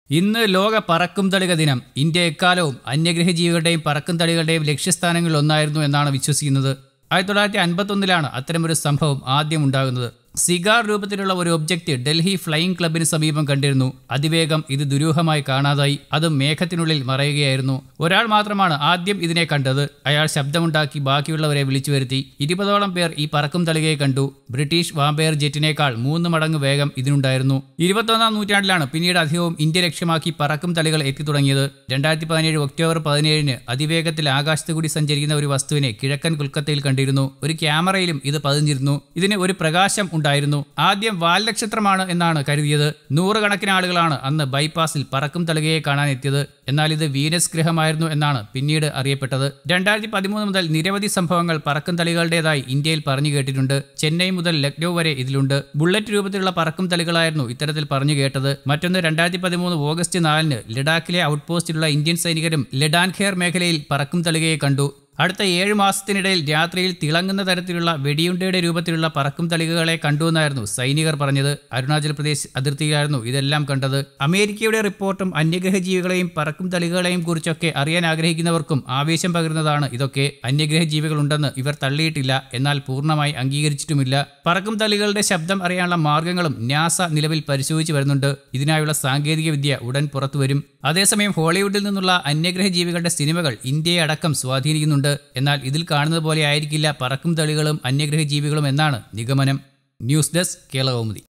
ഇന്ന് ലോക പറക്കും തളിക ദിനം ഇന്ത്യ എക്കാലവും അന്യഗ്രഹ ജീവികളുടെയും പറക്കും തളികളുടെയും ലക്ഷ്യസ്ഥാനങ്ങളിൽ ഒന്നായിരുന്നു എന്നാണ് വിശ്വസിക്കുന്നത് ആയിരത്തി തൊള്ളായിരത്തി അൻപത്തൊന്നിലാണ് അത്തരമൊരു സംഭവം ആദ്യം ഉണ്ടാകുന്നത് സിഗാർ രൂപത്തിലുള്ള ഒരു ഒബ്ജക്റ്റ് ഡൽഹി ഫ്ലൈയിങ് ക്ലബിന് സമീപം കണ്ടിരുന്നു അതിവേഗം ഇത് ദുരൂഹമായി കാണാതായി അതും മേഘത്തിനുള്ളിൽ മറയുകയായിരുന്നു ഒരാൾ മാത്രമാണ് ആദ്യം ഇതിനെ കണ്ടത് അയാൾ ശബ്ദമുണ്ടാക്കി ബാക്കിയുള്ളവരെ വിളിച്ചു വരുത്തി ഇരുപതോളം പേർ ഈ പറക്കും തളികയെ കണ്ടു ബ്രിട്ടീഷ് വാമ്പയർ ജെറ്റിനേക്കാൾ മൂന്ന് മടങ്ങ് വേഗം ഇതിനുണ്ടായിരുന്നു ഇരുപത്തൊന്നാം നൂറ്റാണ്ടിലാണ് പിന്നീട് അധികവും ഇന്ത്യ ലക്ഷ്യമാക്കി പറക്കും തളികൾ എത്തിത്തുടങ്ങിയത് രണ്ടായിരത്തി പതിനേഴ് ഒക്ടോബർ പതിനേഴിന് അതിവേഗത്തിൽ ആകാശത്ത് കൂടി സഞ്ചരിക്കുന്ന ഒരു വസ്തുവിനെ കിഴക്കൻ കൊൽക്കത്തയിൽ കണ്ടിരുന്നു ഒരു ക്യാമറയിലും ഇത് പതിഞ്ഞിരുന്നു ഇതിന് ഒരു പ്രകാശം ഉണ്ടായിരുന്നു ആദ്യം വാൽ നക്ഷത്രമാണ് എന്നാണ് കരുതിയത് നൂറുകണക്കിന് ആളുകളാണ് അന്ന് ബൈപ്പാസിൽ പറക്കും തളികയെ കാണാൻ എത്തിയത് എന്നാൽ ഇത് വീനസ് ഗ്രഹമായിരുന്നു എന്നാണ് പിന്നീട് അറിയപ്പെട്ടത് രണ്ടായിരത്തി പതിമൂന്ന് മുതൽ നിരവധി സംഭവങ്ങൾ പറക്കും തളികളുടേതായി ഇന്ത്യയിൽ പറഞ്ഞു കേട്ടിട്ടുണ്ട് ചെന്നൈ മുതൽ ലക്നൌ വരെ ഇതിലുണ്ട് ബുള്ളറ്റ് രൂപത്തിലുള്ള പറക്കും തളികളായിരുന്നു ഇത്തരത്തിൽ പറഞ്ഞു കേട്ടത് മറ്റൊന്ന് രണ്ടായിരത്തി പതിമൂന്ന് ഓഗസ്റ്റ് നാലിന് ലഡാക്കിലെ ഔട്ട്പോസ്റ്റിലുള്ള ഇന്ത്യൻ സൈനികരും ലഡാൻഖേർ മേഖലയിൽ പറക്കും തളികയെ കണ്ടു അടുത്ത ഏഴ് മാസത്തിനിടയിൽ രാത്രിയിൽ തിളങ്ങുന്ന തരത്തിലുള്ള വെടിയുണ്ടയുടെ രൂപത്തിലുള്ള പറക്കും തളികകളെ കണ്ടുവെന്നായിരുന്നു സൈനികർ പറഞ്ഞത് അരുണാചൽ പ്രദേശ് അതിർത്തിയിലായിരുന്നു ഇതെല്ലാം കണ്ടത് അമേരിക്കയുടെ റിപ്പോർട്ടും അന്യഗ്രഹ ജീവികളെയും പറക്കും തളികകളെയും കുറിച്ചൊക്കെ അറിയാൻ ആഗ്രഹിക്കുന്നവർക്കും ആവേശം പകരുന്നതാണ് ഇതൊക്കെ അന്യഗ്രഹ ജീവികളുണ്ടെന്ന് ഇവർ തള്ളിയിട്ടില്ല എന്നാൽ പൂർണ്ണമായി അംഗീകരിച്ചിട്ടുമില്ല പറക്കും തളികളുടെ ശബ്ദം അറിയാനുള്ള മാർഗങ്ങളും നാസ നിലവിൽ പരിശോധിച്ചു വരുന്നുണ്ട് ഇതിനായുള്ള സാങ്കേതിക വിദ്യ ഉടൻ പുറത്തുവരും അതേസമയം ഹോളിവുഡിൽ നിന്നുള്ള അന്യഗ്രഹ ജീവികളുടെ സിനിമകൾ ഇന്ത്യയെ അടക്കം സ്വാധീനിക്കുന്നുണ്ട് എന്നാൽ ഇതിൽ കാണുന്നത് പോലെ ആയിരിക്കില്ല പറക്കും തളികളും അന്യഗ്രഹ ജീവികളും എന്നാണ് നിഗമനം ന്യൂസ് ഡെസ്ക് കേരളകൗമുദി